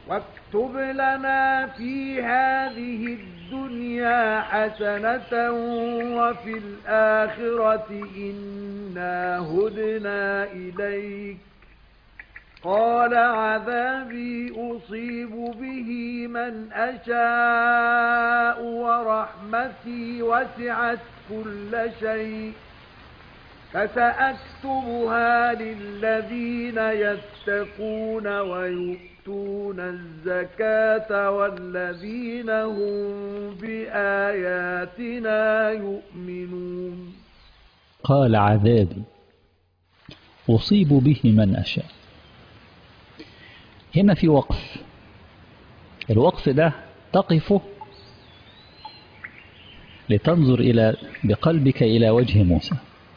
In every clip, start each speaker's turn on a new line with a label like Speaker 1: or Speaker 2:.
Speaker 1: واكتب لنا في هذه الدنيا حسنة وفي الآخرة إنا هدنا إليك قال عذابي أصيب به من أشاء ورحمتي وسعت كل شيء فسأكتبها للذين يتقون ويؤتون الزكاة والذين هم بآياتنا يؤمنون
Speaker 2: قال عذابي أصيب به من أشاء هنا في وقف الوقف ده تقف لتنظر إلى بقلبك إلى وجه موسى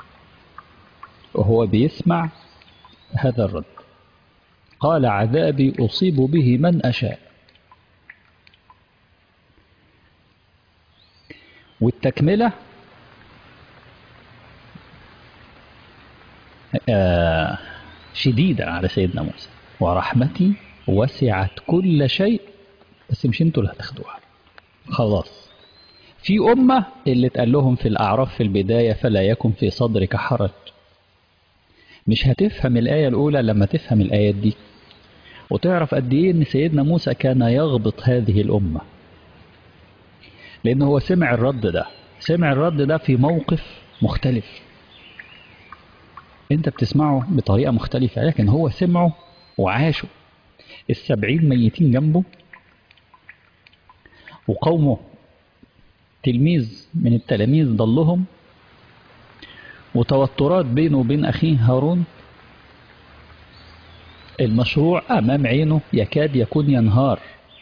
Speaker 2: وهو بيسمع هذا الرد قال عذابي أصيب به من أشاء والتكملة آه شديدة على سيدنا موسى ورحمتي وسعت كل شيء بس مش انتوا اللي هتاخدوها خلاص في أمة اللي اتقال لهم في الأعراف في البداية فلا يكن في صدرك حرج مش هتفهم الآية الأولى لما تفهم الآيات دي وتعرف قد إيه إن سيدنا موسى كان يغبط هذه الأمة لأنه هو سمع الرد ده سمع الرد ده في موقف مختلف أنت بتسمعه بطريقة مختلفة لكن هو سمعه وعاشه السبعين ميتين جنبه وقومه تلميذ من التلاميذ ضلهم وتوترات بينه وبين أخيه هارون المشروع أمام عينه يكاد يكون ينهار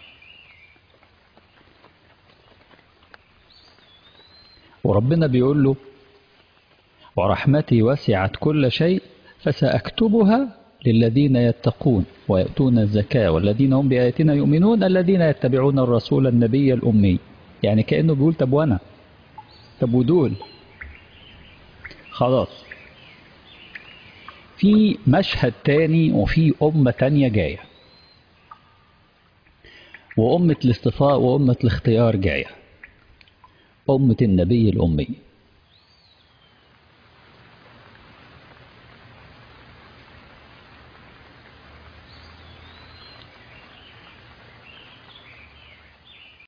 Speaker 2: وربنا بيقول له ورحمتي وسعت كل شيء فسأكتبها للذين يتقون ويأتون الزكاة والذين هم بآياتنا يؤمنون الذين يتبعون الرسول النبي الأمي يعني كأنه بيقول طب وأنا طب ودول خلاص في مشهد تاني وفي أمة تانية جاية وأمة الاصطفاء وأمة الاختيار جاية أمة النبي الأمي